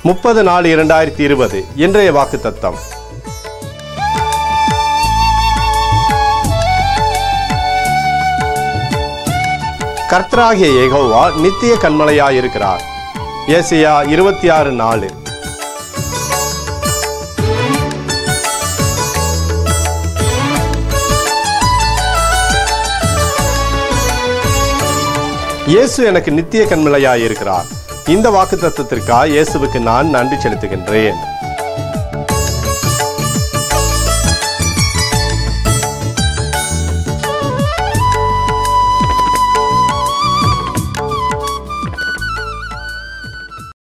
முப்பது நாலு இரண்டாயிரத்தி இருபது இன்றைய வாக்கு தத்தம் கர்த்தராகிய யெகோவா நித்திய கண்மலையாயிருக்கிறார் ஏசியா இருபத்தி ஆறு நாலு இயேசு எனக்கு நித்திய கண்மலையாயிருக்கிறார் இந்த வாக்கு தத்துவத்திற்காக இயேசுவுக்கு நான் நன்றி செலுத்துகின்றேன்